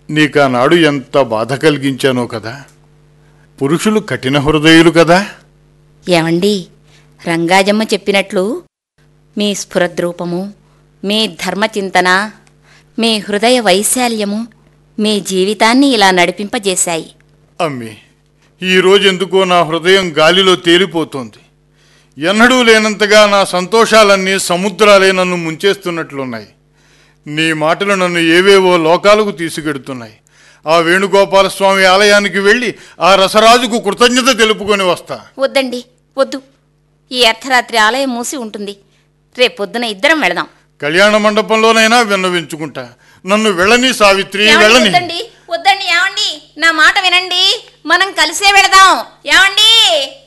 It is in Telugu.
నీకానాడు ఎంత బాధ కలిగించానో కదా పురుషులు కఠిన హృదయులు కదా ఏమండి రంగాజమ్మ చెప్పినట్లు మీ స్ఫురద్రూపము మీ ధర్మచింతన మీ హృదయ వైశాల్యము మీ జీవితాన్ని ఇలా నడిపింపజేశాయి అమ్మి ఈ రోజెందుకో నా హృదయం గాలిలో తేలిపోతోంది ఎన్నడూ లేనంతగా నా సంతోషాలన్నీ సముద్రాలే నన్ను ముంచేస్తున్నట్లున్నాయి నీ మాటలు నన్ను ఏవేవో లోకాలకు తీసుకెడుతున్నాయి ఆ వేణుగోపాలస్వామి ఆలయానికి వెళ్ళి ఆ రసరాజుకు కృతజ్ఞత తెలుపుకొని వస్తా వద్దండి వద్దు ఈ అర్ధరాత్రి ఆలయం మూసి ఉంటుంది రేపొద్దున ఇద్దరం వెళదాం కళ్యాణ మండపంలోనైనా విన్నవించుకుంటా నన్ను వెళ్ళని సావిత్రి ఏమండి? వెళ్ళని వద్దండి వద్దండి ఏమండి నా మాట వినండి మనం కలిసే వెళదాం ఏమండి